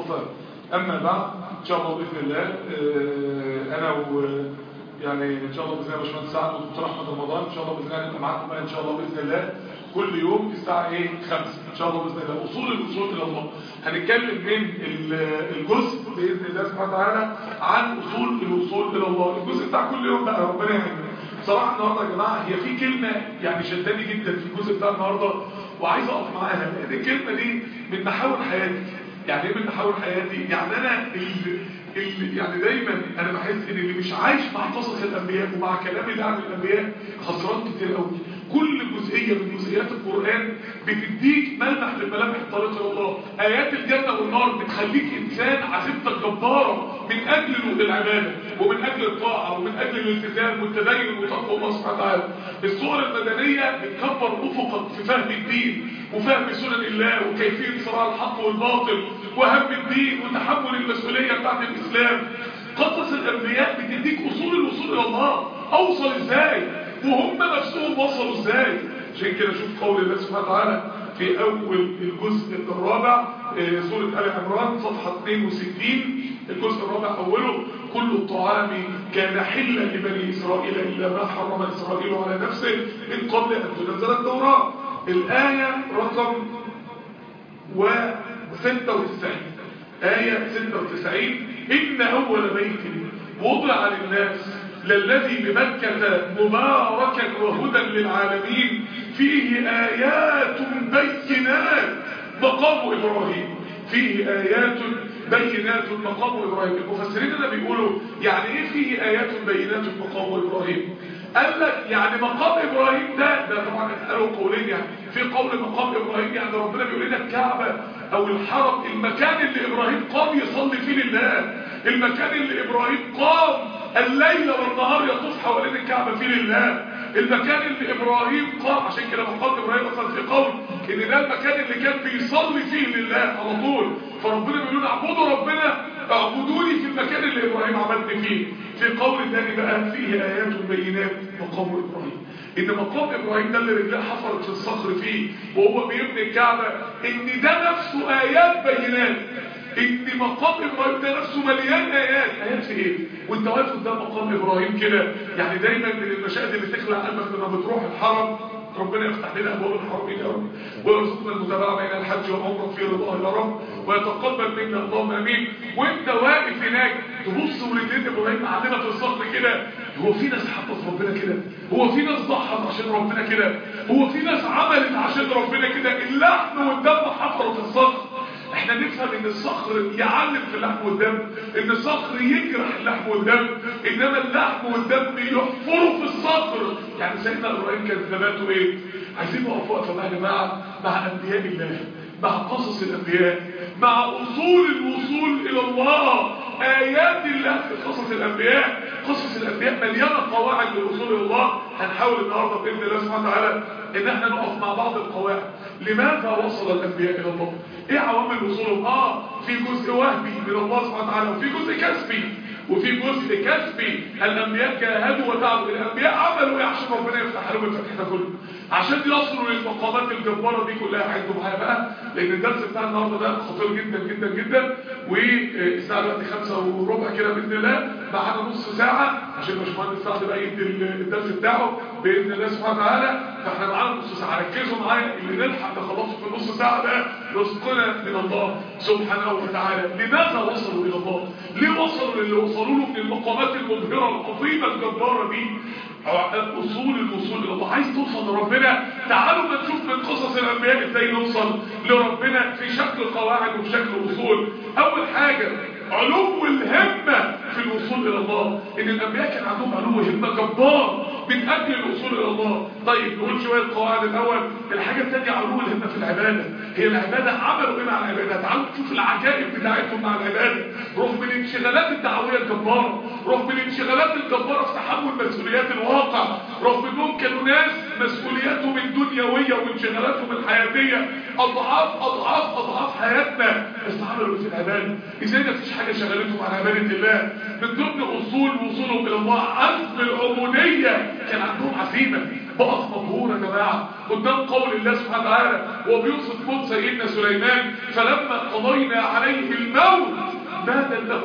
المصطفى أما بعد إن شاء الله بإذن الله آه، أنا و يعني إن شاء الله بإذن الله باشمهندس سعد ودكتور أحمد رمضان إن شاء الله بإذن الله نبقى معاكم بقى إن شاء الله بإذن الله كل يوم الساعة إيه 5 إن شاء الله بإذن الله أصول الوصول إلى الله هنتكلم من ال- الجزء بإذن الله سبحانه وتعالى عن أصول الوصول إلى الله الجزء بتاع كل يوم بقى ربنا يعيننا بصراحة النهاردة يا جماعة هي في كلمة يعني شداني جدا في الجزء بتاع النهاردة وعايز أقف معاها لأن الكلمة دي من محاور حياتي يعني ايه من محاور حياتي يعني انا اللي اللي يعني دايما انا بحس ان اللي مش عايش مع قصص الانبياء ومع كلام الله عن الانبياء خسران كتير قوي كل جزئيه من جزئيات القران بتديك ملمح من ملامح الطريق الى الله ايات الجنه والنار بتخليك انسان عزيمتك جباره من اجل العباده ومن اجل الطاعه ومن اجل الالتزام والتدين وتقوى الله سبحانه وتعالى الصور المدنيه بتكبر افقك في فهم الدين وفهم سنن الله وكيفيه صراع الحق والباطل وهم الدين وتحمل المسؤوليه بتاعت الاسلام قصص الانبياء بتديك اصول الوصول الى الله اوصل ازاي وهم نفسهم وصلوا ازاي عشان كده شوف قول الله سبحانه وتعالى في اول الجزء الرابع آه، سوره ال عمران صفحه 62 الجزء الرابع اوله كل الطعام كان حلا لبني اسرائيل الا ما حرم اسرائيل على نفسه من قبل ان تنزل التوراه الايه رقم و 96 آية 96 إن أول بيت وضع للناس للذي بمكة مباركا وهدى للعالمين فيه آيات بينات مقام إبراهيم فيه آيات بينات مقام إبراهيم المفسرين اللي بيقولوا يعني إيه فيه آيات بينات مقام إبراهيم قال لك يعني مقام ابراهيم ده ده طبعا قالوا قولين يعني في قول مقام ابراهيم يعني ربنا بيقول لنا الكعبه او الحرم المكان اللي ابراهيم قام يصلي فيه لله المكان اللي ابراهيم قام الليل والنهار يطوف حوالين الكعبه فيه لله المكان اللي ابراهيم قام عشان كده مقام ابراهيم اصلا في قول ان ده المكان اللي كان بيصلي فيه لله على طول فربنا بيقول لنا اعبدوا ربنا اعبدوني في المكان اللي ابراهيم عبدني فيه في قول تاني بقى فيه ايات بينات مقام ابراهيم ان مقام ابراهيم ده اللي رجليه حفرت في الصخر فيه وهو بيبني الكعبه ان ده نفسه ايات بينات ان مقام ابراهيم ده نفسه مليان ايات ايات في ايه وانت واقف قدام مقام ابراهيم كده يعني دايما من المشاهد اللي تخلع قلبك لما بتروح الحرم ربنا يفتح لنا ابواب الحرم يا رب ويرزقنا المتابعه بين الحج والعمره في رضاه يا رب ويتقبل منا اللهم امين وانت واقف هناك تبص ولدين ابراهيم معلمه في الصخر كده هو في ناس حبت ربنا كده هو في ناس ضحت عشان ربنا كده هو في ناس عملت عشان ربنا كده اللحم والدم حفروا في الصخر احنا نفهم ان الصخر يعلم في اللحم والدم ان الصخر يجرح اللحم والدم انما اللحم والدم يحفروا في الصخر يعني سيدنا ابراهيم كان ثباته ايه عايزين نقف وقفه بقى يا جماعه مع انبياء الله مع قصص الانبياء مع اصول الوصول الى الله ايات الله في قصص الانبياء قصص الانبياء مليانه قواعد للوصول الى الله هنحاول النهارده باذن الله سبحانه وتعالى ان احنا نقف مع بعض القواعد لماذا وصل الانبياء الى الله ايه عوامل وصولهم اه في جزء وهمي من الله سبحانه وتعالى وفي جزء كسبي وفي جزء كسبي الانبياء جاهدوا وتعبوا الانبياء عملوا ايه عشان ربنا يفتح لهم الفتح ده كله عشان يصلوا للمقامات الجباره دي كلها عندوا معايا بقى لان الدرس بتاع النهارده ده خطير جدا جدا جدا والساعه دلوقتي خمسة وربع كده باذن الله معانا نص ساعه عشان باشمهندس سعد بقى يدي الدرس بتاعه باذن الله سبحانه وتعالى فاحنا معانا نص ساعه ركزوا معايا اللي نلحق نخلصه في النص ساعه ده رزقنا من الله سبحانه وتعالى لماذا وصلوا الى الله ليه وصلوا للي وصلوا له من المقامات المبهره العظيمه الجباره دي اصول الوصول الى الله عايز توصل لربنا تعالوا ما نشوف من قصص الانبياء ازاي نوصل لربنا في شكل قواعد وفي شكل اصول اول حاجه علو الهمه في الوصول الى الله ان الانبياء كان عندهم علو همه جبار من اجل الوصول الى الله طيب نقول شويه القواعد الاول الحاجه الثانيه علو الهمه في العباده هي العباده عملوا ايه مع العباده تعالوا نشوف العجائب بتاعتهم مع العباده رغم الانشغالات الدعويه الجباره رغم الانشغالات الجباره في تحمل مسؤوليات الواقع رغم انهم كانوا ناس مسؤولياتهم الدنيويه وانشغالاتهم الحياتيه اضعاف اضعاف اضعاف حياتنا بس عملوا في العباده ازاي ما فيش حاجه شغلتهم عن عباده الله من ضمن اصول وصولهم الى الله عزم العبوديه كان عندهم عزيمه بقف مبهور يا جماعه قدام قول الله سبحانه وتعالى وبيوصف موت سيدنا سليمان فلما قضينا عليه الموت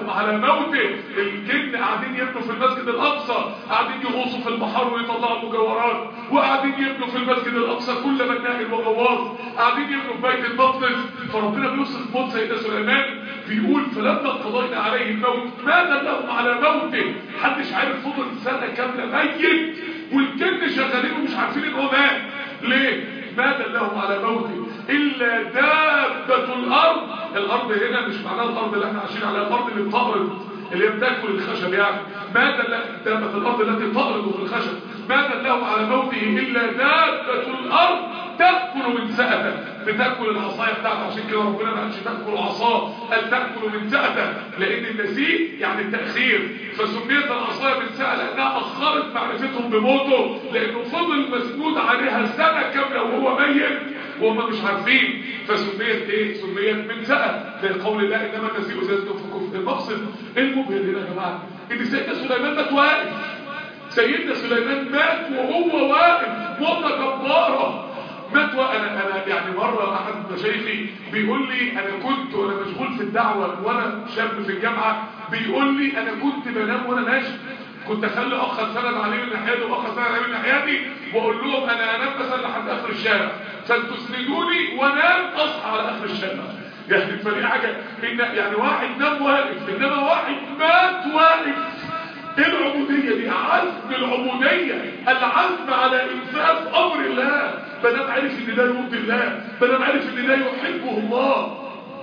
لهم على موته الجن قاعدين يبنوا في المسجد الاقصى قاعدين يغوصوا في البحر ويطلعوا مجوهرات وقاعدين يبنوا في المسجد الاقصى كل مناهل وغواص قاعدين يبنوا في بيت المقدس فربنا بيوصف موت سيدنا سليمان بيقول فلما قضينا عليه الموت ماذا لهم على موته محدش عارف فضل سنه كامله ميت والجن شغالين ومش عارفين ان هو مات ليه ماذا لهم على موته الا دابه الارض الارض هنا مش معناها الارض اللي احنا عايشين عليها الارض اللي بتقرض اللي هي بتاكل الخشب يعني ماذا ل- دابه الارض التي تقرض في الخشب ماذا له على موته الا دابه الارض تاكل من سأته بتاكل العصايه بتاعته عشان كده ربنا ما قالش تاكل عصاه قال تاكل من سأته لان النسيء يعني التاخير فسميت العصايه من سأه لانها اخرت معرفتهم بموته لانه فضل مسنود عليها سنه كامله وهو ميت وهم مش عارفين فسميت ايه سميت من سأه زي قول الله انما النسيء زيادة في كفر المقصد المبهر هنا يا جماعه ان سيدنا سليمان مات واقف سيدنا سليمان مات وهو واقف موتة جبارة مات وانا انا يعني مرة احد مشايخي بيقول لي انا كنت وانا مشغول في الدعوة وانا شاب في الجامعة بيقول لي انا كنت بنام وانا ماشي كنت اخلي اخ سند عليه من ناحيتي واخ سند عليه من ناحيتي واقول لهم انا انام مثلا لحد اخر الشارع فتسندوني وانام اصحى على اخر الشارع يعني فدي حاجه إن يعني واحد نام واقف انما واحد مات واقف ايه العبودية دي عزم العبودية العزم على انفاذ امر الله بدل عارف ان ده يرضي الله بدل عارف ان ده يحبه الله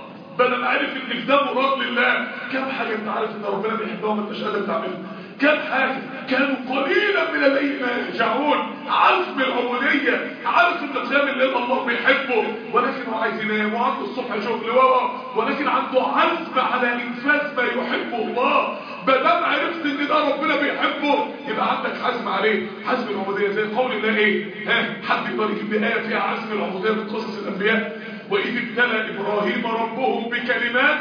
بدل عارف ان ده مراد لله كم حاجة انت عارف ان ربنا بيحبها وما انتش قادر تعملها كم حاجة كانوا قليلا من الليل ما يرجعون عزم العبودية عارف ان قيام الليل الله بيحبه ولكن هو عايز ينام وعنده الصبح شغل ورا ولكن عنده عزم على انفاذ ما يحبه الله بدل عرفت ان ده ربنا بيحبه يبقى عندك عزم عليه عزم العبودية زي قول الله ايه ها حد يقدر يجيب لي آية فيها عزم العبودية من قصص الانبياء واذ ابتلى ابراهيم ربه بكلمات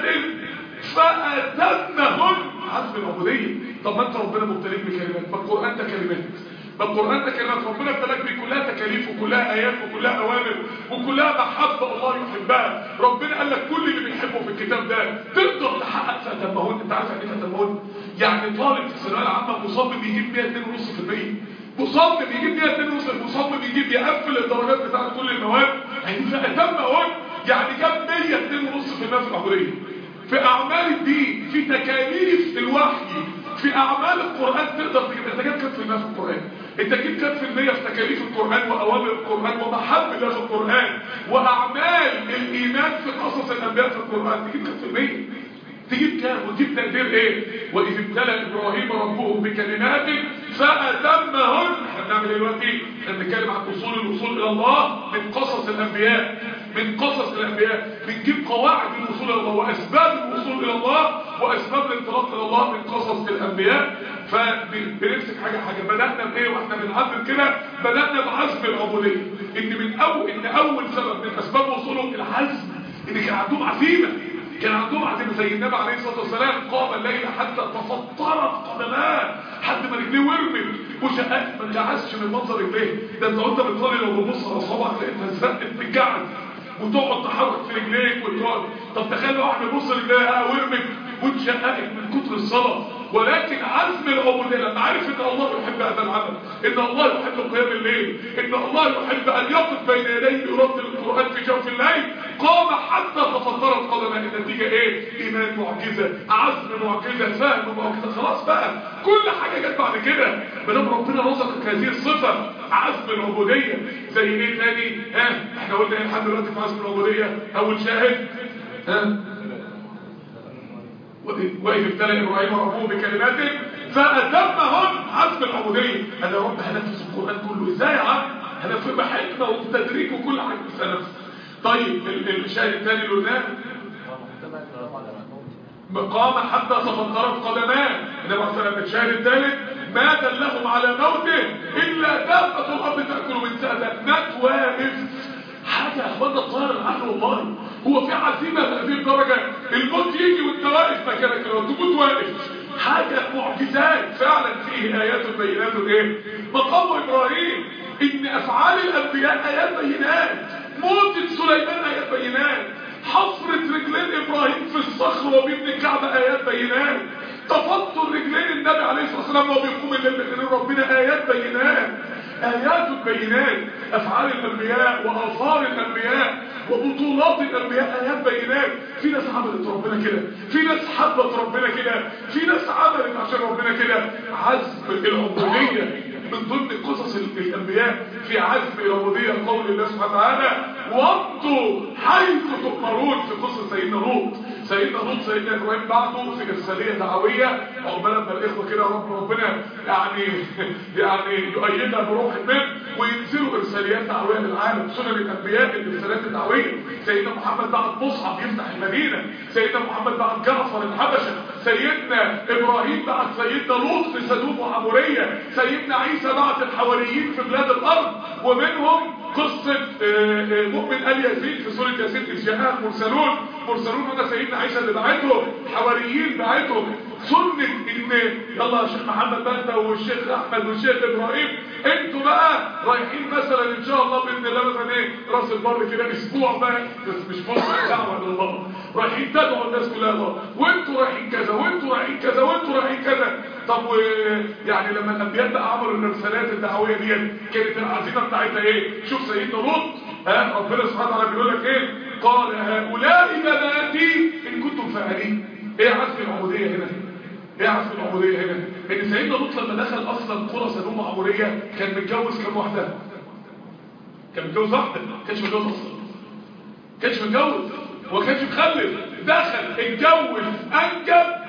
فأتمهن عزم العبودية طب ما انت ربنا مبتليك بكلمات ما القرآن ده كلمات ما القرآن ده كلمات ربنا ابتلاك بيه كلها تكاليف وكلها آيات وكلها أوامر وكلها محبة الله يحبها ربنا قال لك كل اللي بيحبه في الكتاب ده تقدر تحقق فأتمهن انت عارف يعني ايه فأتمهن يعني طالب في الثانويه العامة مصمم يجيب 102.5% مصمم يجيب 102 مصمم يجيب يقفل الدرجات بتاعت كل المواد يعني فأتمهن يعني جاب 102.5% في العبودية في اعمال الدين في تكاليف الوحي في اعمال القرآن تقدر تجيب انت جايب كام في المية في القرآن انت جيب كام في المية في تكاليف القرآن واوامر القرآن ومحبة الله في القرآن واعمال الايمان في قصص الانبياء في القرآن تجيب كام في المية تجيب كام وتجيب تقدير ايه واذ ابتلى ابراهيم ربه بكلمات فاتمهن احنا بنعمل ايه دلوقتي احنا بنتكلم عن اصول الوصول الى الله من قصص الانبياء من قصص الانبياء بنجيب قواعد الوصول الى الله واسباب الوصول الى الله واسباب الانطلاق الى الله من قصص الانبياء فبنمسك حاجه حاجه بدانا بايه واحنا بنعزم كده بدانا بعزم العبوديه ان من اول ان اول سبب من اسباب وصولهم العزم ان كان عندهم عزيمه كان عندهم عزيمه زي النبي عليه الصلاه والسلام قام الليل حتى تفطرت قدماه حد ما رجليه ورمت وشقات ما انجعزش من منظر رجليه ده انت وانت بتصلي لو بتبص على صوابعك لقيتها زقت بالجعل وتقعد تحرك في رجليك وتقعد طب تخيل واحد يبص رجليها ورمت واتشققت من كتر الصلاه ولكن عزم العبودية لما عرف ان الله يحب هذا العمل ان الله يحب قيام الليل ان الله يحب ان يقف بين يديه يرتل القرآن في جوف الليل قام حتى تفطرت قدمه النتيجة ايه ايمان معجزة عزم معجزة فهم معجزة خلاص بقى كل حاجة جت بعد كده مدام ربنا رزقك هذه الصفة عزم العبودية زي ايه تاني ها احنا قلنا ايه لحد دلوقتي في عزم العبودية اول شاهد ها وإذ ابتلى إبراهيم ربه بكلمات فأتمهن عزم العبودية أنا يا رب هنفذ القرآن كله إزاي يا عم هنفذ بحكمة وبتدريج وكل حاجة بس هنفذ طيب الشاهد الثاني اللي قلناه قام حتى تفطرت قدمان إنما مثلا الشاهد الثالث ما دلهم على موته إلا دابة الأرض تأكل من سألة مات واقف حاجة يا اخوانا طار العقل والله هو في عزيمة بهذه الدرجة الموت يجي وانت واقف مكانك لو تموت واقف حاجة معجزات فعلا فيه آيات بينات ايه مقام إبراهيم إن أفعال الأنبياء آيات بينات موت سليمان آيات بينات حفرة رجلين ابراهيم في الصخر وبيبني الكعبة ايات بينات تفطر رجلين النبي عليه الصلاة والسلام وهو بيقوم الليل بخير ربنا ايات بينات ايات بينات افعال الانبياء واثار الانبياء وبطولات الانبياء ايات بينات في ناس عملت ربنا كده في ناس حبت ربنا كده في ناس عملت عشان ربنا كده عزم العبوديه من ضمن قصص الانبياء في عزم العبوديه قول الله سبحانه وتعالى وانتم حيث تؤمرون في قصه سيدنا لوط سيدنا لوط سيدنا ابراهيم بعده في ارساليه دعويه عقبال لما الاخوه كده رب ربنا يعني يعني يؤيدها بروح منه وينزلوا ارساليات دعويه للعالم سنن الانبياء الارساليات الدعويه سيدنا محمد بعد مصعب يفتح المدينه سيدنا محمد بعد جعفر الحبشه سيدنا ابراهيم بعد سيدنا لوط في سدوم وعموريه سيدنا عيسى بعد الحواريين في بلاد الارض ومنهم قصة مؤمن آل ياسين في سورة ياسين إذ جاءها المرسلون مرسلون هنا سيدنا عيسى اللي بعتهم حواريين بعتهم سنة ان يلا يا شيخ محمد بقى انت والشيخ احمد والشيخ ابراهيم انتوا بقى رايحين مثلا ان شاء الله باذن الله مثلا ايه راس البر كده اسبوع بقى بس مش فرصه دعوه الى الله رايحين تدعوا الناس كلها الله وانتوا رايحين كذا وانتوا رايحين كذا وانتوا رايحين كذا طب و يعني لما الانبياء بقى عملوا الرسالات الدعويه دي كانت العزيمه بتاعتها ايه شوف سيدنا لوط ها ربنا سبحانه وتعالى بيقول لك ايه قال هؤلاء بناتي ان كنتم فاعلين ايه عزم العبوديه هنا ايه عزم العبوديه هنا ان سيدنا لوط لما دخل اصلا قرى سدوم عموريه كان متجوز كام واحده كان متجوز واحده ما كانش متجوز اصلا ما كانش متجوز وما كانش مخلف دخل اتجوز انجب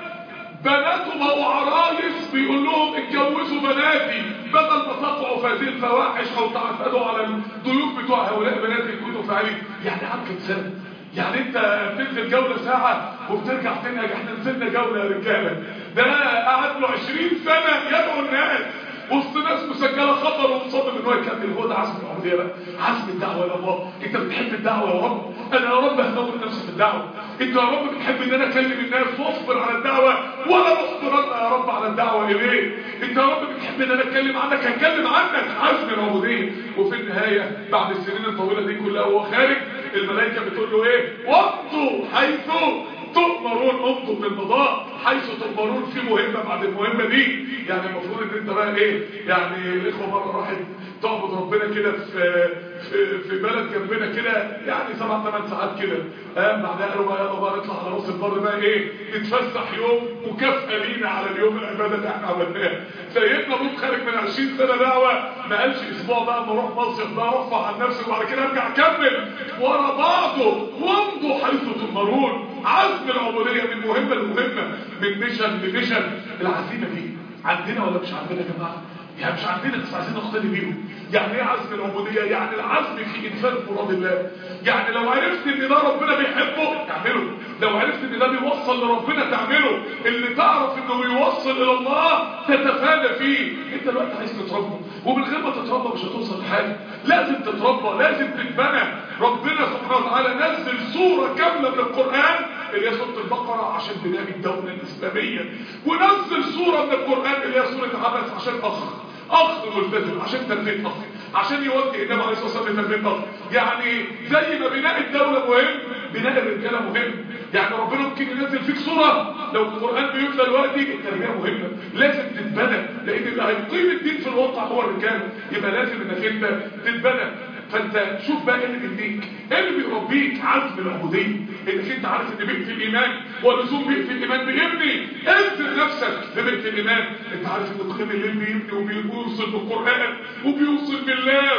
بناته بقوا عرايس بيقول لهم اتجوزوا بناتي بدل ما تقعوا في هذه الفواحش او تعتدوا على الضيوف بتوع هؤلاء بناتي اللي كنتوا فاعلين يعني عم كام سنه يعني انت بتنزل جولة ساعة وبترجع تنهج احنا نزلنا جولة يا رجالة ده قعد له 20 سنة يدعو الناس وسط ناس مسجله خطر ومصمم ان هو يكمل هو ده عزم العبوديه بقى عزم الدعوه الى الله انت بتحب الدعوه يا رب انا يا رب هدور نفسي في الدعوه انت يا رب بتحب ان انا اكلم الناس واصبر على الدعوه ولا اصبر انا يا رب على الدعوه اليه انت يا رب بتحب ان انا اتكلم عنك هتكلم عنك عزم العبوديه وفي النهايه بعد السنين الطويله دي كلها وهو خارج الملائكه بتقول له ايه وقتوا حيث تؤمرون انتم بالمضاء حيث تؤمرون في مهمة بعد المهمة دي يعني المفروض ان انت بقى ايه يعني الاخوة مرة راحت تعبد ربنا كده في في, في بلد جنبنا كده يعني سبع ثمان ساعات كده قام بعدها قالوا بقى يلا بقى نطلع على راس البر بقى ايه نتفسح يوم مكافأة لينا على اليوم العبادة اللي احنا عملناها سيدنا لوط خارج من 20 سنة دعوة ما قالش اسبوع بقى اما اروح مصيف بقى ارفع عن نفسي وبعد كده ارجع اكمل ورا بعضه وامضوا حيث تؤمرون عزم العبودية من مهمة لمهمة من ميشن لميشن العزيمة دي عندنا ولا مش عندنا يا جماعة يعني مش عندنا بس عايزين نقتدي بيهم يعني ايه عزم العبودية يعني العزم في انفاذ مراد الله يعني لو عرفت ان ده ربنا بيحبه تعمله لو عرفت ان ده بيوصل لربنا تعمله اللي تعرف انه بيوصل الى الله تتفادى فيه انت دلوقتي عايز تتربى ومن غير ما تتربى مش هتوصل لحاجه لازم تتربى لازم تتبنى ربنا سبحانه وتعالى نزل سوره كامله من القران اللي هي سوره البقره عشان بناء الدوله الاسلاميه ونزل سوره من القران اللي هي سوره عبس عشان اخ اخ ملتزم عشان تربيه اخ عشان يوجه النبي عليه الصلاه والسلام لتربيه اخ يعني زي ما بناء الدوله مهم بناء الرجاله مهم يعني ربنا ممكن ينزل فيك صوره لو القران بيتلى دلوقتي التربيه مهمه لازم تتبنى لان اللي هيقيم الدين في الواقع هو الرجال يبقى لازم انك انت تتبنى فانت شوف بقى ايه اللي بيديك ايه اللي بيربيك عزم العبوديه انك انت عارف ان بيئه الايمان ولزوم بيئه الايمان بيبني انزل نفسك لبيئه الايمان انت عارف ان قيم الليل بيبني وبيوصل بالقران وبيوصل بالله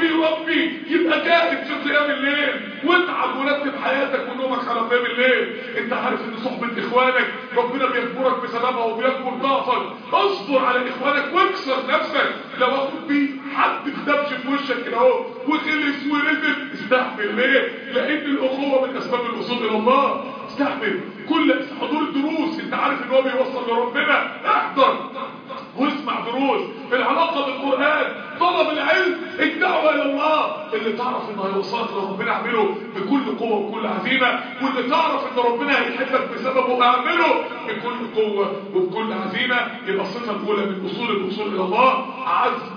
وبيربي يبقى جاهد في قيام الليل واتعب ورتب حياتك ونومك على قيام الليل انت عارف ان صحبه اخوانك ربنا بيجبرك بسببها وبيجبر ضعفك اصبر على اخوانك واكسر نفسك لو اخوك بيه حد كدبش في وشك كده اهو وخلص ونزل استحمل ليه لان الاخوه من اسباب الوصول الى الله استحمل كل حضور الدروس انت عارف ان هو بيوصل لربنا احضر واسمع دروس العلاقة بالقرآن طلب العلم الدعوة إلى الله اللي تعرف انه هيوصلك لربنا اعمله بكل قوة وبكل عزيمة واللي تعرف ان ربنا هيحبك بسببه اعمله بكل قوة وبكل عزيمة يبقى الصفة الأولى من أصول الوصول إلى الله عزم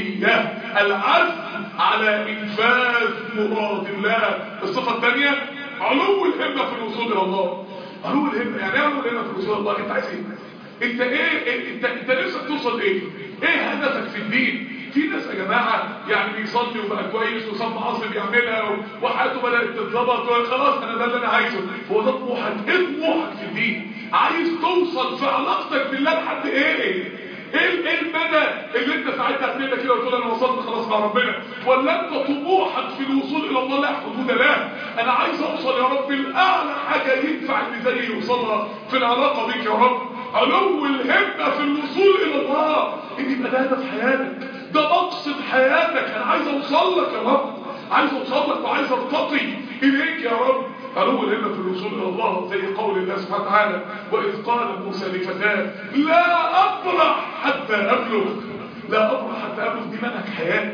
العبودية العزم على إنفاذ مراد الله الصفة الثانية علو الهمه في الوصول الى الله علو الهمه يعني ايه علو الهمه في الوصول الى الله انت عايز ايه انت ايه انت انت نفسك توصل ايه ايه هدفك في الدين في ناس يا جماعه يعني بيصلي وبقى كويس وصاب معاصي بيعملها وحياته بدات تتظبط خلاص انا ده اللي انا عايزه هو ده طموحك ايه طموحك في الدين عايز توصل في علاقتك بالله لحد ايه ايه ايه المدى اللي انت ساعتها هتنده كده وتقول انا وصلت خلاص مع ربنا ولا انت طموحك في الوصول الى الله لا حدود له انا عايز اوصل يا رب لاعلى حاجه ينفع اللي زيي يوصلها في العلاقه بيك يا رب علو الهمه في الوصول الى الله ان يبقى ده هدف حياتك ده مقصد حياتك انا عايز اوصل لك يا رب عايز اوصل لك وعايز ارتقي اليك يا رب علو الهمه في الوصول الى الله زي قول الله سبحانه وتعالى واذ قال موسى لفتاه لا ابرح حتى ابلغ لا ابرح حتى ابلغ دي منهج حياه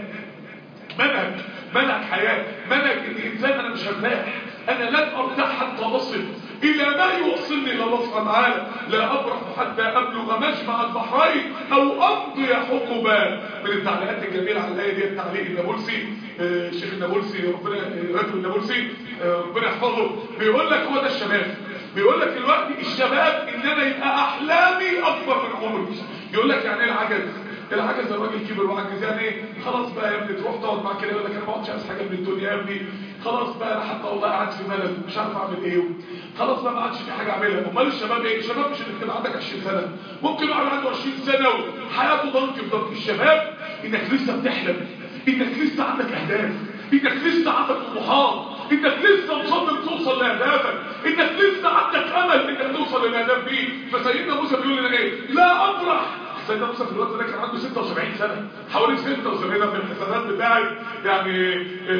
منهج منهج حياه منهج ان الانسان انا مش هرتاح انا لن ارتاح حتى اصل الى ما يوصلني الى الله سبحانه وتعالى لا ابرح حتى ابلغ مجمع البحرين او امضي حقبا من التعليقات الجميله على الايه دي التعليق النابلسي الشيخ النابلسي ربنا رجل النابلسي ربنا يحفظه بيقول لك هو ده الشباب بيقول لك دلوقتي الشباب ان انا يبقى احلامي اكبر من عمري يقول لك يعني ايه العجز العجز الراجل كبر وعجز يعني ايه خلاص بقى يا ابني تروح تقعد مع كده يقول لك انا ما اقعدش عايز حاجه من الدنيا يا ابني خلاص بقى انا حتى والله قاعد في بلد مش عارف اعمل ايه خلاص بقى ما عادش في حاجه اعملها امال الشباب ايه الشباب مش انك تبقى عندك 20 سنه ممكن واحد عنده 20 سنه وحياته ضنك في ضنك الشباب انك لسه بتحلم انك لسه عندك اهداف انك لسه عندك طموحات انك لسه مصمم توصل لاهدافك انك لسه عندك امل انك توصل للاهداف دي فسيدنا موسى بيقول لنا ايه لا افرح سيدنا موسى في الوقت ده كان عنده 76 سنه حوالي 76 من الحسابات بتاعي يعني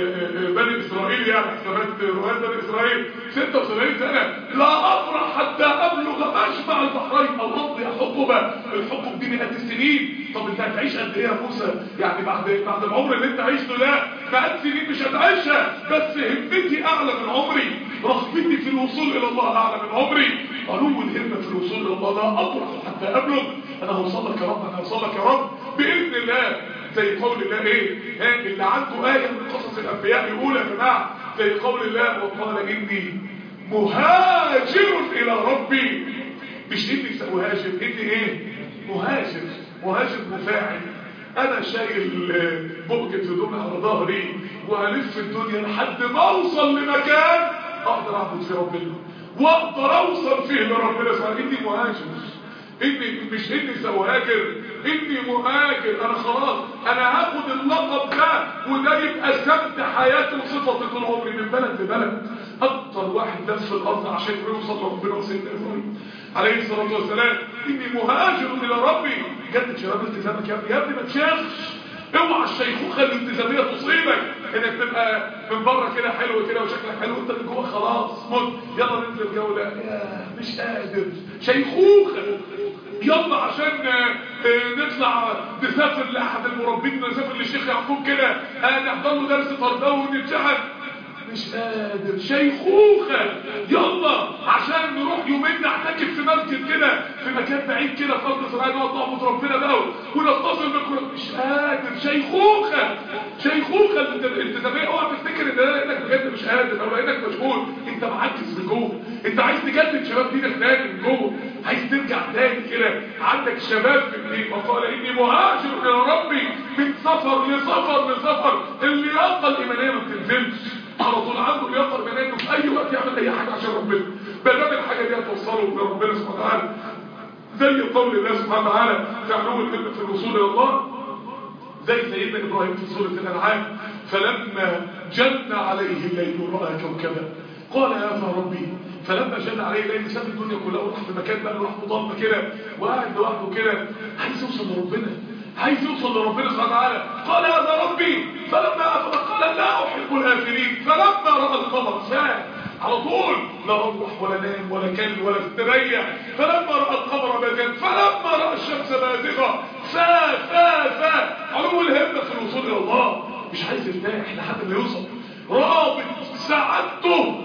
بني اسرائيل يعني حسابات روايات بني اسرائيل 76 سنه لا افرح حتى ابلغ مجمع البحرين او امضي حقبه الحقب دي مئات السنين طب انت هتعيش قد ايه يا موسى يعني بعد بعد العمر اللي انت عايشه ده مئات سنين مش هتعيشها بس همتي اعلى من عمري رغبتي في الوصول الى الله اعلى من عمري علو الهمه في الوصول الى الله لا افرح حتى ابلغ انا هوصل لك يا رب انا هوصل لك يا رب باذن الله زي قول الله ايه ها اللي عنده ايه من قصص الانبياء يقول يا جماعه زي قول الله وقال اني مهاجر الى ربي مش اني سأهاجر اني ايه مهاجر مهاجر مفاعل انا شايل بؤجة هدومي على ظهري وهلف الدنيا لحد ما اوصل لمكان اقدر اعبد فيه ربنا واقدر اوصل فيه لربنا سبحانه اني مهاجر اني مش اني سوهاجر اني مهاجر انا خلاص انا هاخد اللقب ده وده يبقى سبت حياتي وصفتي طول عمري من بلد لبلد اكتر واحد لف الارض عشان يوصل لربنا وسيدنا ابراهيم عليه الصلاه والسلام اني مهاجر الى ربي جدد شباب التزامك يا ابني يا ابني ما تشيخش اوعى الشيخوخه الالتزاميه تصيبك انك تبقى من بره كده حلو كده وشكلك حلو وانت من جوه خلاص مت يلا ننزل جوله يا مش قادر شيخوخه يلا عشان نطلع نسافر لاحد المربين نسافر للشيخ يعقوب كده نحضر له درس تربوي ونتشحن مش قادر شيخوخة يلا عشان نروح يومين نعتكف في مسجد كده في مكان بعيد كده في ارض اسرائيل نقعد نعبد ربنا بقى ونتصل بالقرآن مش قادر شيخوخة شيخوخة الالتزامية اوعى تفتكر ان ده لانك بجد مش قادر او لانك مشغول انت معجز من جوه انت عايز تجدد شباب دينك تاني من جوه عايز ترجع تاني كده عندك شباب في الدين وقال اني مهاجر الى ربي من سفر لسفر لسفر اللياقه الايمانيه ما بتنزلش على طول عنده اللياقه الايمانيه انه في اي وقت يعمل اي حاجه عشان ربنا ما دام الحاجه دي هتوصله لربنا سبحانه وتعالى زي قول الله سبحانه وتعالى في علو العلم في الوصول الى الله زي سيدنا ابراهيم في سوره الانعام فلما جن عليه الليل راى كوكبا قال يا ربي فلما جن عليه الليل ساب الدنيا كلها وراح في مكان بقى راح مضلمه كده وقاعد لوحده كده عايز يوصل لربنا عايز يوصل لربنا سبحانه وتعالى قال يا ربي فلما افل قال لا احب الافلين فلما راى القمر ساعه على طول لا روح ولا نام ولا كل ولا استريح فلما راى القمر بازغا فلما راى الشمس بازغه فا فا فا علو الهمه في الوصول الى الله مش عايز يرتاح لحد ما يوصل رابط سعادته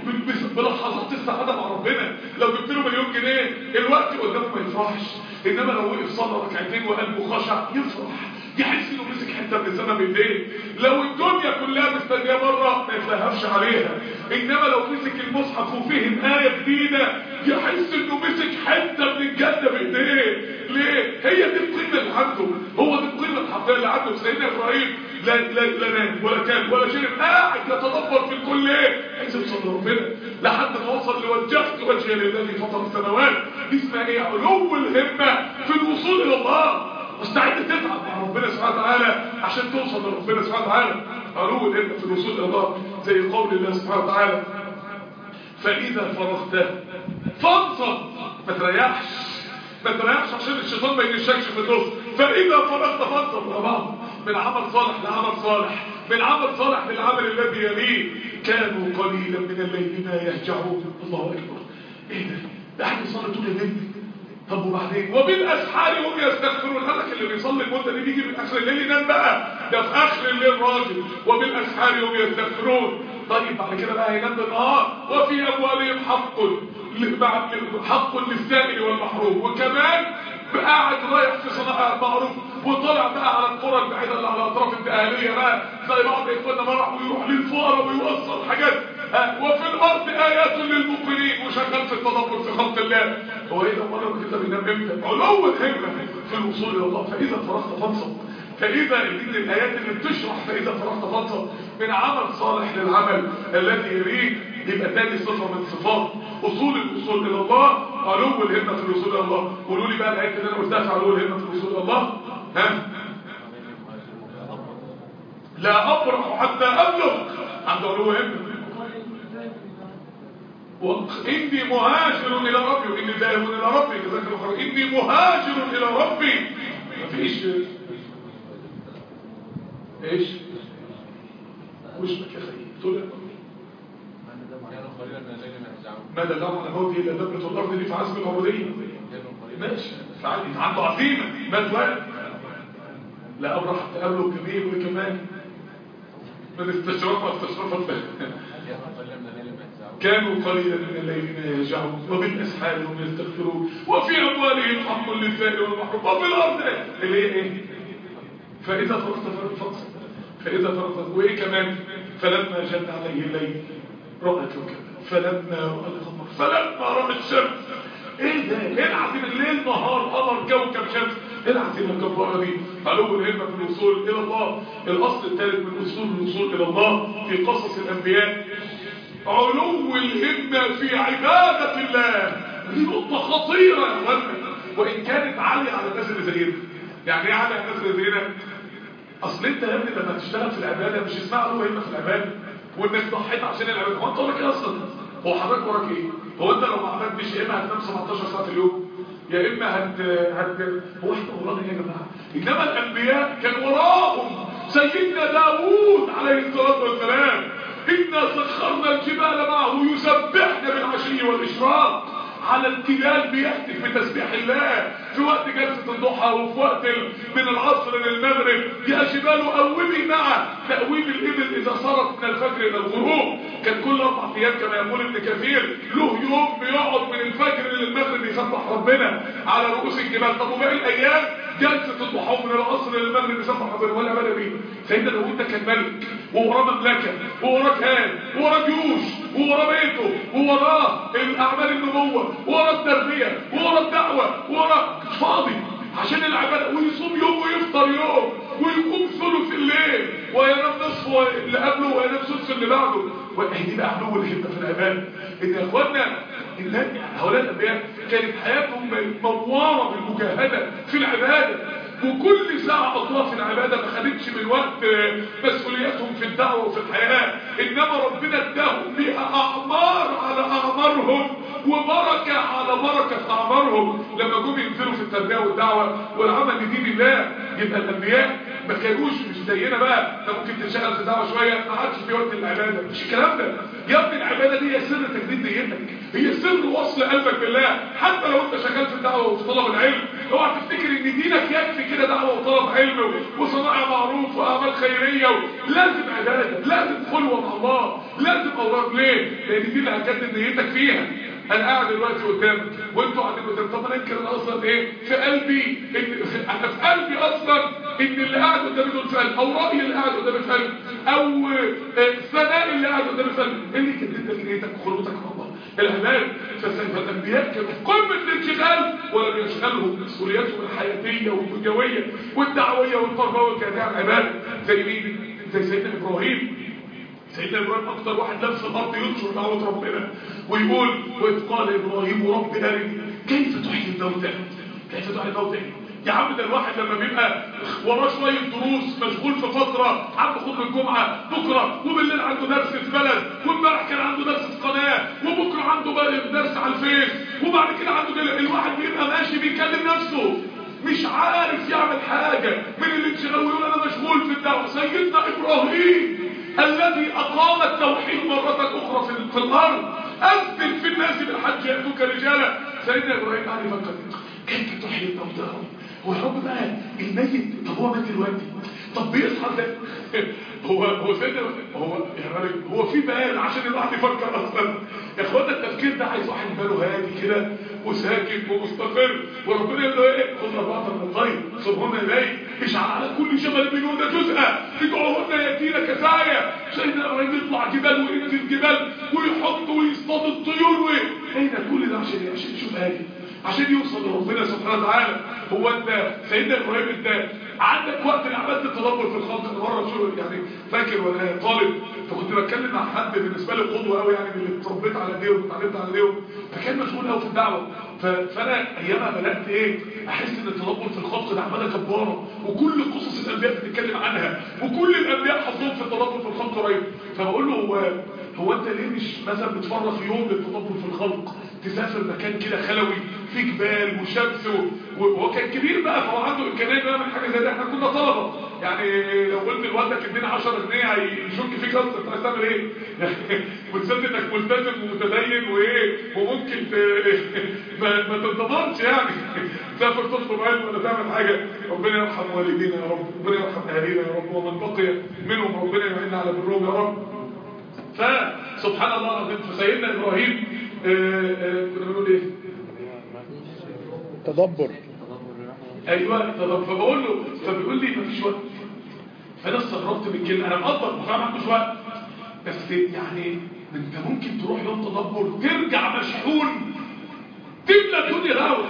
بلحظات السعاده مع ربنا لو جبت له مليون جنيه الوقت قدامه ما يفرحش انما لو وقف صلى ركعتين وقلبه خشع يفرح يحس انه مسك حته من السما بايديه لو الدنيا كلها مستنيه بره ما يتلهفش عليها انما لو مسك المصحف وفهم ايه جديده يحس انه مسك حته من الجنه بايديه ليه هي دي القيمه اللي عنده هو دي القيمه الحقيقيه اللي عنده سيدنا ابراهيم لا لا لا نام ولا كان ولا شرب قاعد يتدبر في الكل ايه عايز يوصل لربنا لحد ما وصل لوجهت وجهي للذي فطر السماوات دي اسمها ايه علو الهمه في الوصول الى الله مستعد تتعب مع ربنا سبحانه وتعالى عشان توصل لربنا سبحانه وتعالى علو الهمه في الوصول الى الله زي قول الله سبحانه وتعالى فاذا فرغت فانصب ما تريحش ما تريحش عشان الشيطان ما ينشكش في النص فاذا فرغت فانصب مع بعض من عمل صالح لعمل صالح من عمل صالح للعمل الذي يليه كانوا قليلا من الليل ما يهجعون الله اكبر ايه ده ده احنا صلاه طول الليل طب وبعدين وبالاسحار هم يستغفرون قال لك اللي بيصلي المده دي بيجي من اخر الليل ينام بقى ده في اخر الليل راجل وبالاسحار هم يستغفرون طيب بعد كده بقى هينام بالنهار وفي اموالهم حق حق للسائل والمحروم وكمان قاعد رايح في صناعة معروف وطلع بقى على القرى البعيدة اللي على اطراف الدقهلية بقى زي بعض اخواننا ما راح ويروح للفقراء ويوصل حاجات وفي الارض ايات للمقرين وشغال في التدبر في خلق الله هو ايه ده مرة كده بينام امتى علو الهمة في الوصول الى الله فاذا فرغت فانصب فإذا دي الآيات اللي بتشرح فإذا فرغت فانصب من عمل صالح للعمل الذي يريد يبقى تاني صفة من صفات أصول الوصول إلى الله علو الهمة في الوصول إلى الله قولوا لي بقى الآيات اللي أنا قلتها في علو الهمة في الوصول إلى الله ها لا أبرح حتى أبلغ عند علو همة إني مهاجر إلى ربي وإني ذاهب إلى ربي كذلك الأخرى إني مهاجر إلى ربي مفيش ايش وش بك يا خير تقول ما دلهم على موته الا دبة الارض دي في عزم العبودية ماشي فعلي عنده عزيمة مات واحد لا ابرح تقابله كبير وكمان من استشراف واستشرافت كانوا قليلا من الليل ما يهجعون وبالاسحار هم يستغفرون وفي اموالهم حق للسائل والمحروم وفي الارض اللي هي ايه فإذا فرغت فانصب فإذا فرغت وإيه كمان فلما جن عليه الليل رأى كوكبا فلما رأى القمر فلما رأى الشمس ايه ده ايه العظيم الليل نهار قمر كوكب شمس ايه العظيم الجبارة دي علو الهمة في الوصول الى الله الاصل الثالث من اصول الوصول الى الله في قصص الانبياء علو الهمة في عبادة الله دي نقطة خطيرة يا اخوانا وان كانت عالية على الناس اللي زينا يعني ايه عالية على الناس اللي زينا اصل انت يا ابني لما تشتغل في العبادة مش اسمها له هنا في العبادة وانك ضحيت عشان العبادة هو انت وراك ايه اصلا هو حضرتك وراك ايه هو انت لو ما عملتش يا اما هتنام 17 ساعة في اليوم يا اما هت هت هو احنا ورانا ايه يا جماعه انما الانبياء كان وراهم سيدنا داوود عليه الصلاه والسلام انا سخرنا الجبال معه يسبحن بالعشي والاشراق على الجبال بيهتف بتسبيح الله في وقت جلسة الضحى وفي وقت من العصر للمغرب يا جبال قومي معه تقويم الإبل إذا صارت من الفجر إلى الغروب كان كل أربع أيام كما يقول ابن كثير له يوم بيقعد من الفجر للمغرب يسبح ربنا على رؤوس الجبال طب وباقي الأيام جلسة الضحى من العصر للمغرب يسبح ربنا ولا بلا بيه سيدنا داوود ده كان ملك ووراه مملكة ووراه كهان ووراه جيوش ووراه بيته ووراه الأعمال النبوة ووراه التربية ووراه الدعوة ووراه فاضي عشان العبادة ويصوم يوم ويفطر يوم ويقوم ثلث الليل وينام نصف اللي قبله وينام ثلث اللي بعده دي بقى علو الهمة في العبادة ان يا اخوانا هؤلاء الانبياء كانت حياتهم موارة بالمجاهدة في العبادة وكل ساعة قضاها في العبادة ما خدتش من وقت مسؤولياتهم في الدعوة وفي الحياة إنما ربنا اداهم بيها أعمار على أعمارهم وبركة على بركة في أعمارهم لما جم ينزلوا في التربية والدعوة والعمل لدين الله يبقى الأنبياء ما كانوش مش زينا بقى انت ممكن تشتغل في دعوة شوية ما عادش في وقت العبادة مش الكلام ده يا ابني العبادة دي هي سر تجديد نيتك هي سر وصل قلبك بالله حتى لو انت شغال في الدعوة وفي طلب العلم اوعى تفتكر ان دينك يكفي كده دعوة وطلب علم وصناعة معروف واعمال خيرية لازم عبادة لازم خلوة مع الله لازم اوراد ليه لان دي اللي هتجدد نيتك فيها انا قاعد دلوقتي قدامك وانتوا قاعدين قدام طب انا يمكن انا اصلا ايه في قلبي انا في قلبي اصلا ان اللي قاعد قدامي دول في قلب او راي اللي قاعد قدامي في قلب او ثناء اللي قاعد قدامي في قلب اللي كدت لك نيتك وخلوتك مع الله العباد فالانبياء كانوا في قمه الانشغال ولم يشغلهم مسؤولياتهم الحياتيه والدنيويه والدعويه والتربويه كانت على العباده زي مين؟ زي سيدنا ابراهيم سيدنا ابراهيم اكتر واحد لف الارض ينشر دعوه ربنا ويقول واذ قال ابراهيم رب ارني كيف تحيي الموتى كيف تحيي الموتى يا عم ده الواحد لما بيبقى وراه شويه دروس مشغول في فتره عنده خطبه الجمعه بكره وبالليل عنده درس في بلد وامبارح كان عنده درس في قناه وبكره عنده درس على الفيس وبعد كده عنده كده الواحد بيبقى ماشي بيكلم نفسه مش عارف يعمل حاجه من الانشغال ويقول انا مشغول في الدعوه سيدنا ابراهيم الذي اقام التوحيد مره اخرى في الارض اثبت في الناس بالحج ياتوك رجالا سيدنا ابراهيم قاعد يفكر كيف تحيي الموتى هو يا رب بقى الميت طب هو مات دلوقتي طب بيصحى ازاي هو هو سيدنا هو يا راجل هو في بال عشان الواحد يفكر اصلا يا اخوانا التفكير ده عايز واحد باله هادي كده وساكن ومستقر وربنا يقول له ايه خذ اربعه من الطير صبهن اليك اجعل على كل جبل منهن جزءا ادعوهن ياتينا كسايا سيدنا ابراهيم يطلع جبال وينزل جبال ويحط ويصطاد الطيور و اين كل ده عشان عشان يشوف هادي عشان يوصل لربنا سبحانه وتعالى هو انت سيدنا ابراهيم انت عندك وقت لعباده التدبر في الخلق انا مره شو يعني فاكر وانا طالب فكنت بتكلم مع حد بالنسبه لي قدوه قوي يعني من اللي اتربيت على ايديهم واتعلمت على ايديهم فكان مشغول قوي في الدعوه فانا ايامها بدات ايه احس ان التدبر في الخلق ده عباده جباره وكل قصص الانبياء بتتكلم عنها وكل الانبياء حظهم في التدبر في الخلق قريب فبقول له هو هو انت ليه مش مثلا بتفرغ يوم للتدبر في الخلق تسافر مكان كده خلوي في جبال وشمس وهو كان كبير بقى فهو عنده امكانيه انه يعمل حاجه زي ده احنا كنا طلبه يعني لو قلت لوالدك ادينا 10 جنيه هيشك فيك اصلا انت هتعمل ايه؟ وتثبت انك ملتزم ومتدين وايه وممكن ت... ما, ما تتضمنش يعني تسافر تطلب علم ولا تعمل حاجه ربنا يرحم والدينا يا رب ربنا يرحم اهالينا يا رب ومن بقي منهم ربنا يعيننا على برهم يا رب فسبحان الله العظيم فسيدنا ابراهيم كنا بنقول ايه تدبر ايوه تدبر فبقول له فبيقول لي مفيش وقت فانا استغربت من الكلمه انا مقدر ما ما عندوش وقت بس يعني انت ممكن تروح يوم تدبر ترجع مشحون تملى الدنيا هوا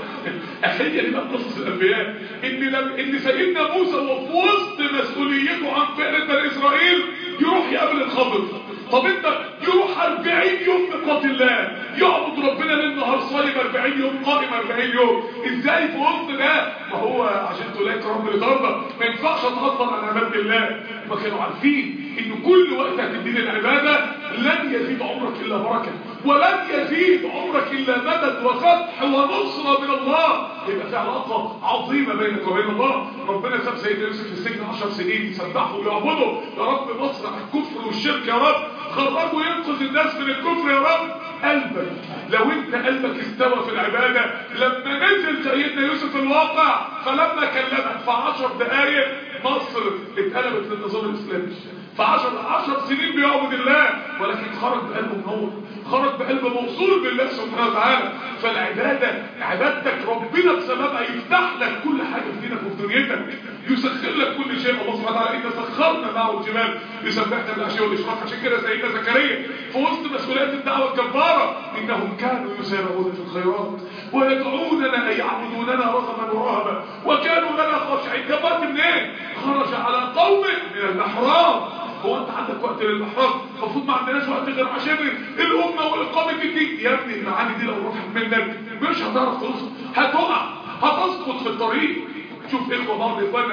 هي دي بقى قصص الانبياء ان لم ان سيدنا موسى وفي وسط مسؤوليته عن فعل بني اسرائيل يروح يقابل الخضر طب انت يروح 40 يوم بقات الله يعبد ربنا ليل نهار صايم 40 يوم قائم 40 يوم ازاي في وسط ده ما هو عشان تلاقي رب الارض ما ينفعش اتغفل عن عباده الله ما كانوا عارفين ان كل وقت هتدين العباده لن يزيد عمرك الا بركه ولن يزيد عمرك الا مدد وفتح ونصره من الله يبقى في علاقه عظيمه بينك وبين الله ربنا ساب سيدنا يوسف في السجن 10 سنين يسبحوا ويعبدوا يا رب نصر على الكفر والشرك يا رب خرجوا ينقذ الناس من الكفر يا رب قلبك لو انت قلبك استوى في العبادة لما نزل سيدنا يوسف الواقع فلما كلمك في عشر دقايق مصر اتقلبت للنظام الاسلامي في عشر عشر سنين بيعبد الله ولكن خرج بقلبه منور خرج بقلب موصول بالله سبحانه وتعالى فالعبادة عبادتك ربنا بسببها يفتح لك كل حاجة في دينك وفي دنيتك يسخر لك كل شيء الله سبحانه وتعالى إن سخرنا معه الجبال يسبحنا بالعشي والإشراق عشان كده سيدنا زكريا في وسط مسؤوليات الدعوة الجبارة إنهم كانوا يسارعون في الخيرات ويدعوننا أي يعبدوننا رغبا ورهبا وكانوا لنا خاشعين جبات منين؟ خرج على قوم من المحراب هو انت عندك وقت للمحراب المفروض ما عندناش وقت غير عشان الامه واقامه الدين يا ابني المعاني دي لو راحت منك مش هتعرف توصل هتقع هتسقط في الطريق شوف اخوه بعض اخوانا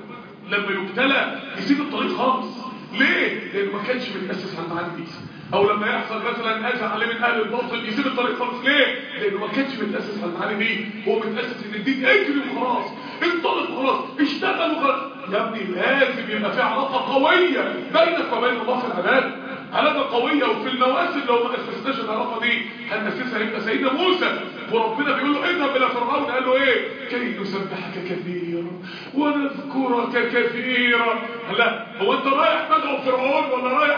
لما يبتلى يسيب الطريق خالص ليه؟ لانه ما كانش متاسس على المعاني دي او لما يحصل مثلا اذى عليه من اهل الباطل يسيب الطريق خالص ليه؟ لانه ما كانش متاسس على المعاني دي هو متاسس ان الدين اجري وخلاص انطلق وخلاص اشتغل وخلاص يا ابني لازم يبقى في علاقه قويه بينك وبين الله في العباده علاقه قويه وفي المواسم لو ما اسسناش العلاقه دي هنأسسها يبقى سيدنا موسى وربنا بيقول له اذهب الى فرعون قال له ايه كي نسبحك كثيرا ونذكرك كثيرا لا هو انت رايح تدعو فرعون ولا رايح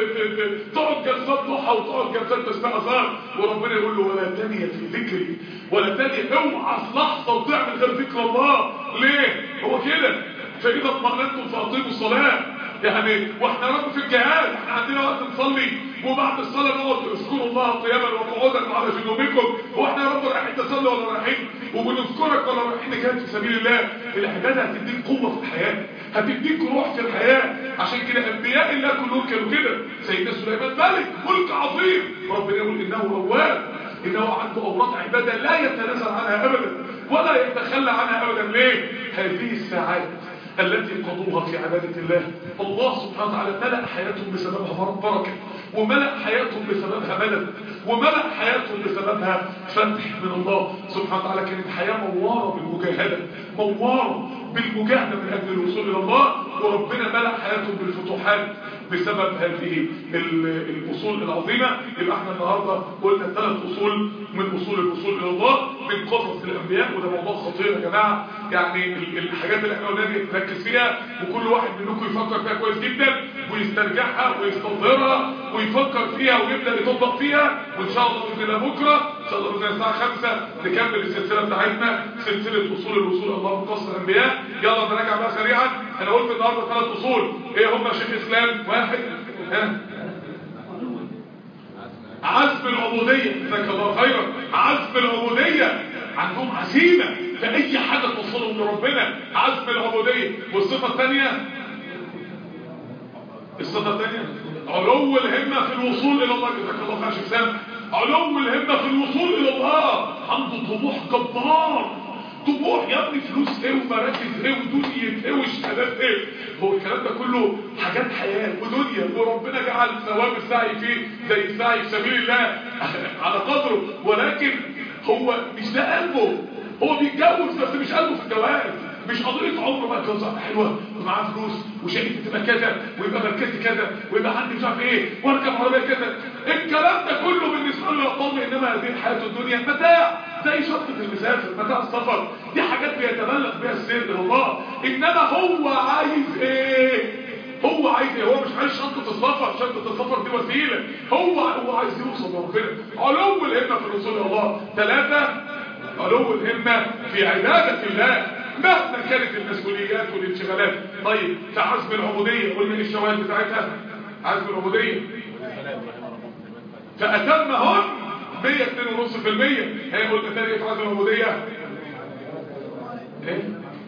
تقعد جلسات ضحى وتقعد جلسات تسبيح اثار وربنا يقول له ولا تانية في ذكري ولا تانية اوعى في لحظه تضيع من غير ذكر الله ليه هو كده فاذا اطمأننتم فاقيموا الصلاه يعني واحنا رب في الجهاد احنا عندنا وقت نصلي وبعد الصلاه نقعد اذكروا الله قياما وقعودا على جنوبكم واحنا يا رب رايحين نصلي ولا رايحين وبنذكرك ولا رايحين نجاهد في سبيل الله العباده هتديك قوه في الحياه هتديك روح في الحياه عشان كده انبياء الله كلهم كانوا كده سيدنا سليمان ملك ملك عظيم ربنا يقول انه اواب انه عنده اوراق عباده لا يتنازل عنها ابدا ولا يتخلى عنها ابدا ليه هذه الساعات التي قضوها في عبادة الله الله سبحانه وتعالى ملأ حياتهم بسببها بركة وملأ حياتهم بسببها مدد وملأ حياتهم بسببها فتح من الله سبحانه وتعالى كانت حياة موارة بالمجاهدة موارة بالمجاهدة من أجل الوصول إلى الله وربنا ملأ حياتهم بالفتوحات بسبب هذه الأصول العظيمة يبقى احنا النهاردة قلنا ثلاث أصول من أصول الوصول إلى الله من قصص الأنبياء وده موضوع خطير يا جماعة يعني الحاجات اللي احنا قلنا دي نركز فيها وكل واحد منكم يفكر فيها كويس جدا ويسترجعها ويستظهرها ويفكر فيها ويبدأ يطبق فيها وإن شاء الله بإذن الله بكرة إن شاء الله بإذن الله الساعة 5 نكمل السلسلة بتاعتنا سلسلة أصول الوصول إلى الله من قصص الأنبياء يلا نراجع بقى سريعا أنا قلت النهاردة ثلاث أصول إيه هم يا شيخ إسلام واحد ها عزم العبودية جزاك الله خيرا عزم العبودية عندهم عزيمة في أي حاجة توصلهم لربنا عزم العبودية والصفة الثانية الصفة الثانية علو الهمة في الوصول إلى الله جزاك الله خير شيخ سام علو الهمة في الوصول إلى الله عنده طموح جبار طموح يا ابني فلوس ايه ومراكز ايه ودنيا ايه وشهادات ايه هو الكلام ده كله حاجات حياة ودنيا وربنا جعل ثواب السعي فيه زي السعي في سبيل الله على قدره ولكن هو مش ده قلبه هو بيتجوز بس مش قلبه في الجواز مش قضية عمره بقى جوزها حلوة ومعاه فلوس وشقتي تبقى كذا ويبقى مركزي كذا ويبقى عندي مش عارف ايه واركب عربية كذا الكلام ده كله بالنسبة له يقوم انما هذه الحياة الدنيا متاع زي شطة المسافر متاع السفر دي حاجات بيتبلغ بها السير الى الله انما هو عايز ايه هو عايز ايه هو مش عايز شنطة السفر شنطة السفر دي وسيلة هو هو عايز يوصل لربنا علو الهمة في الوصول الى الله ثلاثة علو الهمة في عبادة الله مهما كانت المسؤوليات والانشغالات طيب كعزم العبودية قلنا ايه الشواهد بتاعتها عزم العبودية فأتمهن 102.5% هي قلنا تاني في عزم العبودية ايه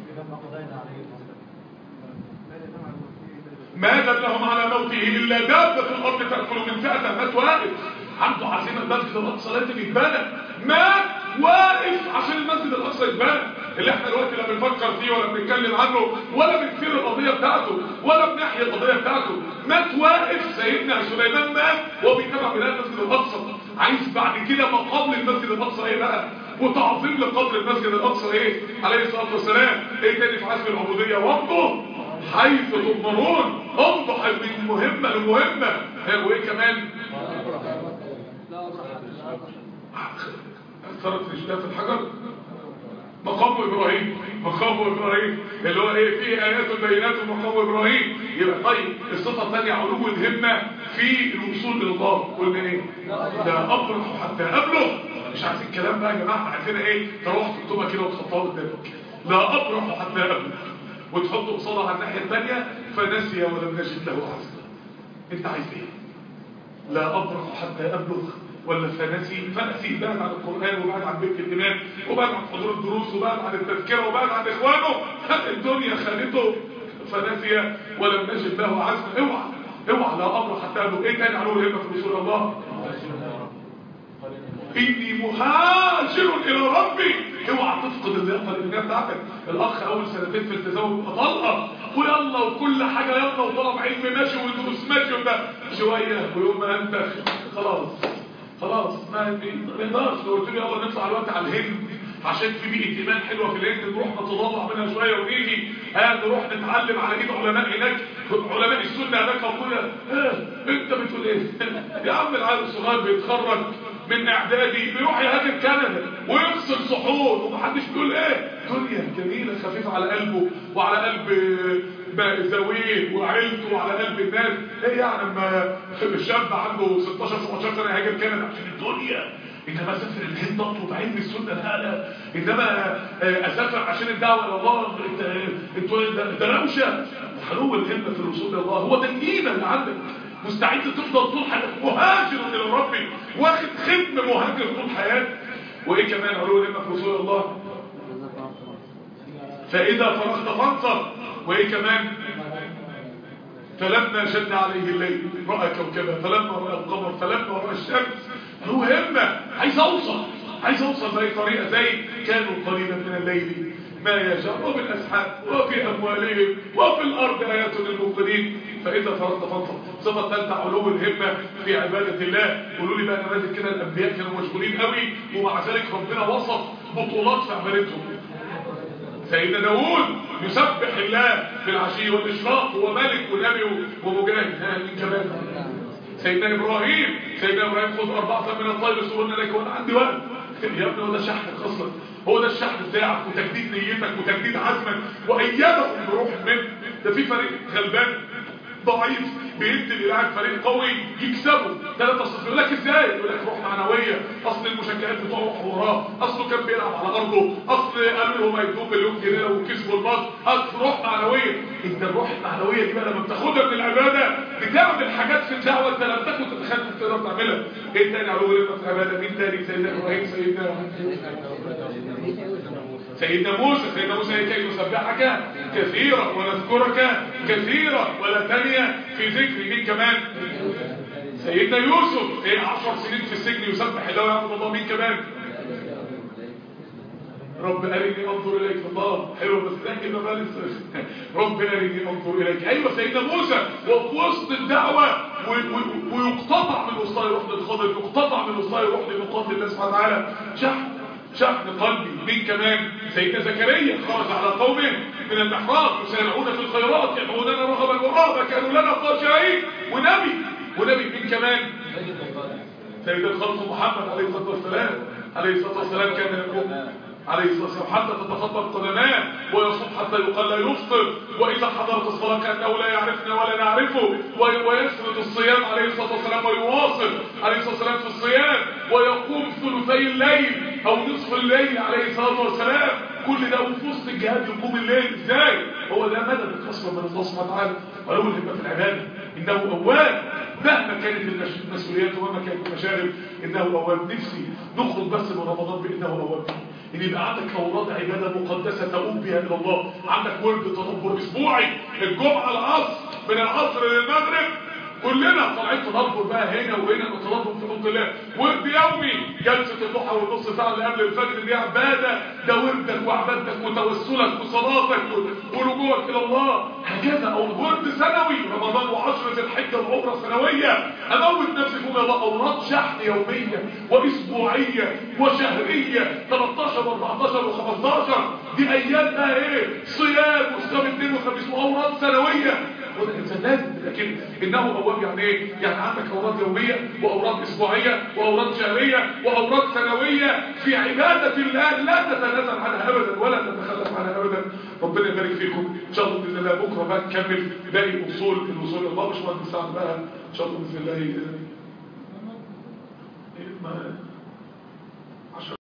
ما دل لهم على موته إلا دابة في الأرض تأكل من سأته مات واقف عنده عزيمة المسجد الأقصى لازم يتبنى مات واقف عشان المسجد الأقصى يتبنى اللي احنا دلوقتي لا بنفكر فيه ولا بنتكلم عنه ولا بنثير القضية بتاعته ولا بنحيي القضية بتاعته مات واقف سيدنا سليمان مات وهو بيتابع بناء المسجد الأقصى عايز بعد كده مقام للمسجد الأقصى ايه بقى وتعظيم لقدر المسجد الأقصى ايه عليه الصلاة والسلام ايه تاني في عزم العبودية وامضوا حيث تؤمرون امضوا من مهمة لمهمة وايه كمان أثرت رجلها في الحجر مقام إبراهيم مقام إبراهيم اللي هو إيه فيه آيات بينات مقام إبراهيم يبقى طيب الصفة الثانية علو الهمة في الوصول إلى الله قلنا إيه ده أبرح حتى أبلغ مش عايزين الكلام بقى يا جماعة عايزين إيه تروح تكتبها كده وتحطها قدامك لا أبرح حتى أبلغ وتحط قصادها على الناحية الثانية فنسي ولم نجد له عزما أنت عايز إيه لا أبرح حتى أبلغ ولا فنسي فنسي بعد عن القرآن وبعد عن بيت الإمام وبعد عن حضور الدروس وبعد عن التذكرة وبعد عن إخوانه الدنيا خانته فنسي ولم نجد له عزم اوعى اوعى لا أمر حتى أبلغ إيه تاني علوه الهمة في رسول الله إني مهاجر إلى ربي اوعى تفقد اللياقة الإيمانية بتاعتك الأخ أول سنتين في التزاوج طلقة ويلا وكل حاجة يلا وطلب علم ماشي والدروس ماشي وده شوية ويوم ما أنت خلاص خلاص ما بيقدرش لو قلت لي يلا نطلع الوقت على الهند عشان في بيئة إيمان حلوة في الهند نروح نتضلع منها شوية ونيجي ها نروح نتعلم على ايد علماء هناك علماء السنة هناك وكل ها انت بتقول ايه يا عم العيال الصغير بيتخرج من اعدادي بيروح يهاجر كندا ويغسل صحون ومحدش بيقول ايه دنيا جميلة خفيفة على قلبه وعلى قلب زاويه وعيلته وعلى قلب الناس ايه يعني لما الشاب عنده 16 17 سنه يهاجر كندا عشان الدنيا انما اسافر الهند اطلب علم السنه لا لا انما اسافر عشان الدعوه الى الله انتوا ده روشه حلو الهمه في الوصول الى الله هو ده الايمان اللي عندك مستعد تفضل طول حياتك مهاجر الى ربي واخد ختم مهاجر طول حياتك وايه كمان علو الهمه في وصول الله فاذا فرغت فانصب وايه كمان فلما شد عليه الليل راى كوكبا فلما راى القمر فلما راى الشمس هو همه عايز اوصل عايز اوصل باي طريقه زي كانوا قليلا من الليل ما يشاء وبالاسحاب وفي اموالهم وفي الارض ايات للموقنين فاذا فرغت فانصب صفه ثالثه علو الهمه في عباده الله قولوا لي بقى نماذج كده الانبياء كانوا مشغولين قوي ومع ذلك ربنا وصف بطولات في عبادتهم سيدنا داوود يسبح الله في العشي والإشراق هو ملك ونبي ومجاهد ها مين كمان سيدنا إبراهيم سيدنا إبراهيم خذ أربعة من الطير سرون لك وأنا عندي وقت يا ابني هو ده شحنك أصلا هو ده الشحن بتاعك وتجديد نيتك وتجديد عزمك وأيدهم بروح منه ده في فريق غلبان ضعيف بيدي بيلعب فريق قوي يكسبه 3 0 يقول لك ازاي يقول لك روح معنويه اصل المشجعين بتوعه وراه اصله كان بيلعب على ارضه اصل قالوا له هيدوه مليون جنيه لو كسبوا الماتش اصل روح معنويه انت الروح المعنويه دي بقى لما بتاخدها من العباده بتعمل حاجات في الدعوه انت لم تكن تتخيل انك تقدر تعملها ايه تاني علو لما في العباده مين تاني سيدنا ابراهيم سيدنا سيدنا موسى سيدنا موسى كي نسبحك كثيرا ونذكرك كثيرا ولا تانية في ذكر مين كمان سيدنا يوسف ايه عشر سنين في السجن يسبح الله ويعبد الله مين كمان رب أرني أنظر إليك الله حلو بس ده كده بقى لسه رب أرني أنظر إليك أيوة سيدنا موسى وفي وسط الدعوة ويقتطع من وسطها يروح للخضر يقتطع من وسطها يروح لمقاتل الله سبحانه وتعالى شحن شحن قلبي مين كمان سيدنا زكريا خرج على قومه من المحراب يسارعون في الخيرات يدعوننا رغبا ورهبا كانوا لنا خاشعين ونبي ونبي مين كمان سيد الخلق محمد عليه الصلاه والسلام عليه الصلاه والسلام كان يقول عليه الصلاه والسلام حتى تتخطى قدماه ويصوم حتى يقال لا يفطر واذا حضرت الصلاه كانه لا يعرفنا ولا نعرفه ويسرد الصيام عليه الصلاه والسلام ويواصل عليه الصلاه والسلام في الصيام ويقوم ثلثي الليل او نصف الليل عليه الصلاه والسلام كل ده وفي وسط الجهاد يقوم الليل ازاي هو ده مدد القسوه من الله سبحانه وتعالى ولو الهمه في العباده انه اواب مهما كانت المسؤوليات ومهما كانت المشاغل انه اواب نفسي نخرج بس من رمضان بانه اواب ان يبقى عندك اوراد عباده مقدسه تؤوب بها الى الله عندك ورد تدبر اسبوعي الجمعه العصر من العصر للمغرب كلنا طالعين تدبر بقى هنا وهنا نتدبر في حب الله ورد يومي جلسه الضحى والنص ساعه اللي قبل الفجر دي عباده ده وردك وعبادتك وتوسلك وصلاتك ورجوعك الى الله هكذا او ورد سنوي رمضان وعشر ذي الحجه العمره سنويه اموت نفسي فوق الله اوراد شحن يوميه واسبوعيه وشهريه 13 و14 و15 دي ايام بقى ايه صيام وصيام اثنين وخميس واوراد سنويه وده الانسان لازم لكن انه اواب يعني ايه يعني عندك اوراد يوميه واوراد اسبوعيه واوراد شهريه واوراد سنويه في عباده الله لا تتنازل عنها ابدا ولا تتخلف عنها ابدا ربنا يبارك فيكم ان شاء الله باذن الله بكره بقى نكمل باقي اصول الوصول الى الله مش مهندس سعد بقى ان شاء الله باذن الله